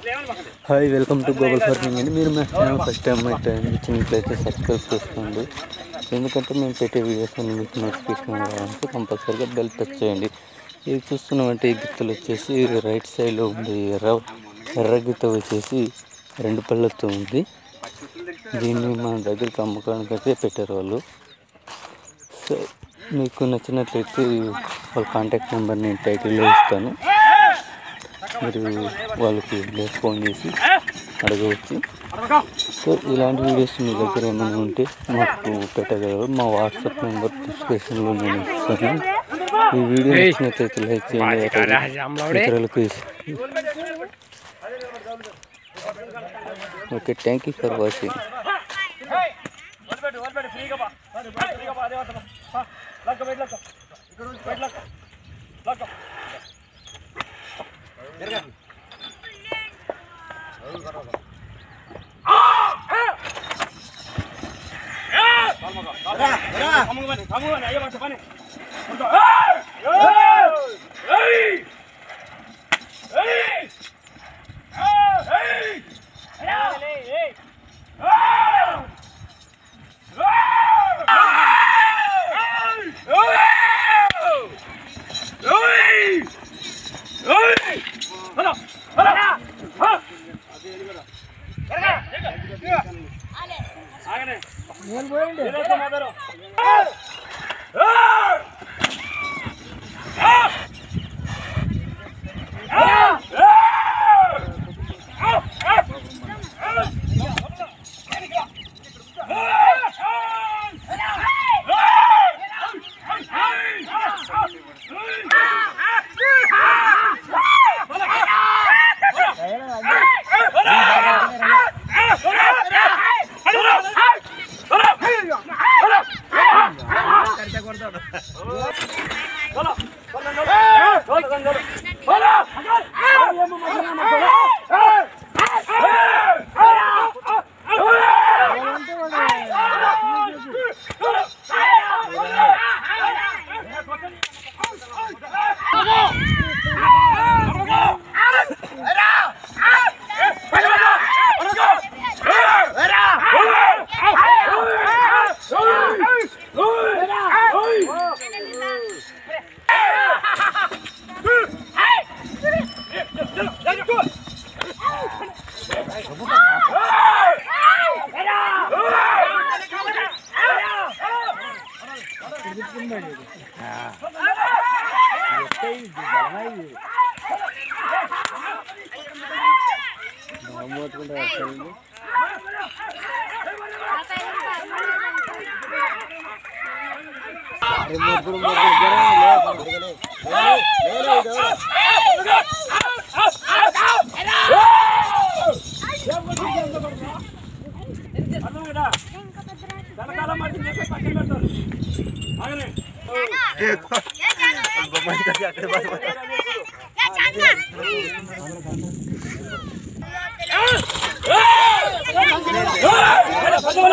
hi welcome to global farming అండి మీరు మా ఛానల్ ఫస్ట్ టైం అయితే అనిపించినట్లయితే సబ్స్క్రైబ్ చేసుకోండి ఎందుకంటే మేము పెట్టే వీడియోస్ అన్ని మీకు నోటిఫికేషన్ రావడానికి కంపల్సరీగా బెల్ టచ్ చేయండి ఇది చూస్తున్నామంటే ఈ గిత్తలు వచ్చేసి రైట్ సైడ్లో ఉంది ఎర్ర ఎర్ర గిత్త వచ్చేసి రెండు పళ్ళతో ఉంది దీన్ని మన దగ్గరికి అమ్మకానికి అయితే పెట్టారు వాళ్ళు సో మీకు నచ్చినట్లయితే వాళ్ళ కాంటాక్ట్ నెంబర్ నేను టైటిల్లో ఇస్తాను మీరు వాళ్ళకి ఫోన్ చేసి అడగవచ్చు సో ఇలాంటి వీడియోస్ మీ దగ్గర ఏమైనా ఉంటే మాకు పెట్టగలరు మా వాట్సాప్ నెంబర్ డిస్క్రిప్షన్లో నేను ఇస్తాను ఈ వీడియో నచ్చినట్లయితే లైక్ చేయండి అలాగే ఇతరులకు okay thank you for watching A